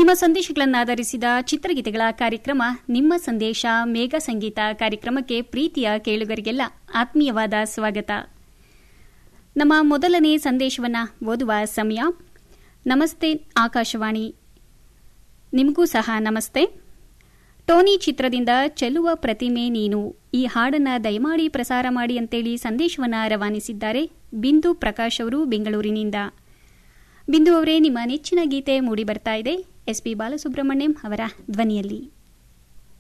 ನಿಮ್ಮ ಸಂದೇಶಗಳನ್ನಾಧರಿಸಿದ ಚಿತ್ರಗೀತೆಗಳ ಕಾರ್ಯಕ್ರಮ ನಿಮ್ಮ ಸಂದೇಶ ಮೇಘ ಸಂಗೀತ ಕಾರ್ಯಕ್ರಮಕ್ಕೆ ಪ್ರೀತಿಯ ಕೇಳುಗರಿಗೆಲ್ಲ ಆತ್ಮೀಯವಾದ ಸ್ವಾಗತ ನಮ್ಮ ಮೊದಲನೇ ಸಂದೇಶವನ್ನ ಓದುವ ಸಮಯ ನಮಸ್ತೆ ಆಕಾಶವಾಣಿ ನಿಮಗೂ ಸಹ ನಮಸ್ತೆ ಟೋನಿ ಚಿತ್ರದಿಂದ ಚೆಲುವ ಪ್ರತಿಮೆ ನೀನು ಈ ಹಾಡನ್ನ ದಯಮಾಡಿ ಪ್ರಸಾರ ಮಾಡಿ ಅಂತೇಳಿ ಸಂದೇಶವನ್ನ ರವಾನಿಸಿದ್ದಾರೆ ಬಿಂದು ಪ್ರಕಾಶ್ ಅವರು ಬೆಂಗಳೂರಿನಿಂದ ಬಿಂದು ಅವರೇ ನಿಮ್ಮ ನೆಚ್ಚಿನ ಗೀತೆ ಮೂಡಿ ಬರ್ತಾ ಇದೆ ಎಸ್ಪಿ ಬಾಲಸುಬ್ರಹ್ಮಣ್ಯಂ ಅವರ ಧ್ವನಿಯಲ್ಲಿ